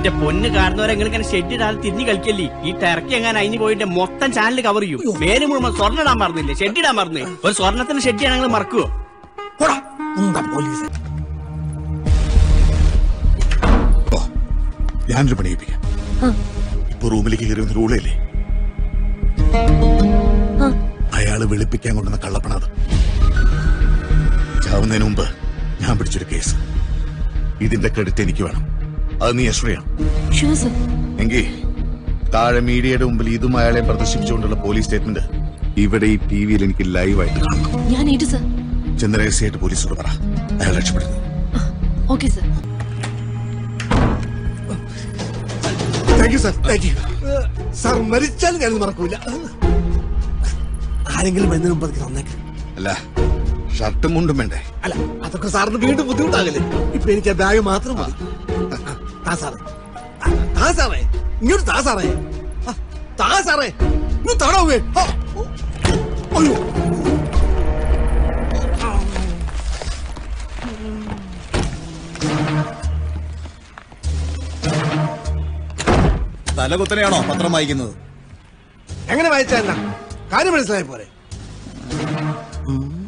എന്റെ പൊന്ന് കാണുന്നവരെ നിങ്ങൾ ഇങ്ങനെ ഷെഡിടാതെ തിരിഞ്ഞു കളിക്കല്ലേ ഈ ടെറക്കി എങ്ങനെ അയിന് പോയിട്ട് മൊത്തം ചാനൽ കവർ ചെയ്യും മേല് മുഴുവൻ സ്വർണ്ണം ഇടാൻ മറന്നില്ലേ ഷെഡിടാൻ മറന്ന് ഒരു സ്വർണത്തിന് ഷെഡ് ചെയ്യാൻ നിങ്ങൾ മറക്കുവോ പോടാ ഉണ്ട പോലീസ് ഓ ഞാനൊരു പണിയിപ്പിക്കാം ഇപ്പൊ റൂമിലേക്ക് കയറി വന്ന റൂളല്ലേ അയാള് വെളുപ്പിക്കാൻ കൊണ്ടുവന്ന കള്ളപ്പണത് ചാവുന്നതിന് മുമ്പ് ഞാൻ പിടിച്ചൊരു കേസ് ഇതിന്റെ ക്രെഡിറ്റ് എനിക്ക് വേണം അത് നീ അശ്രയാണ് ഷുവർ സർ എങ്കിൽ താഴെ മീഡിയയുടെ മുമ്പിൽ ഇതും അയാളെ പ്രദർശിപ്പിച്ചുകൊണ്ടുള്ള പോലീസ് സ്റ്റേറ്റ്മെന്റ് ഇവിടെ ഈ ടി വിയിൽ എനിക്ക് ലൈവായിട്ട് കാണണം ഞാൻ ഏറ്റു സർ ചന്ദ്രരഹസ്യമായിട്ട് പോലീസോട് പറ അയാൾ രക്ഷപ്പെടുന്നു okay sir thank you sir thank you sir മരിച്ചാലും ഞാനത് മറക്കൂല ആരെങ്കിലും വരുന്നതിന് മുമ്പ് അതൊക്കെ തന്നേക്ക് അല്ല ഷർട്ടും മുണ്ടും വേണ്ടേ അല്ല അതൊക്കെ സാറിന് വീണ്ടും ബുദ്ധിമുട്ടാകല്ലേ ഇപ്പൊ എനിക്ക് ആ ബാഗ് മാത്രം മതി ആ, താ സാറേ ആ, താ സാറേ ഇങ്ങോട്ട് താ സാറേ ആ, താ സാറേ ഇങ്ങോട്ട് താടാവേ ആ, ഓ, അയ്യോ തലകുത്തനെയാണോ പത്രം വായിക്കുന്നത് എങ്ങനെ വായിച്ചാ കാര്യം മനസ്സിലായ പോരെ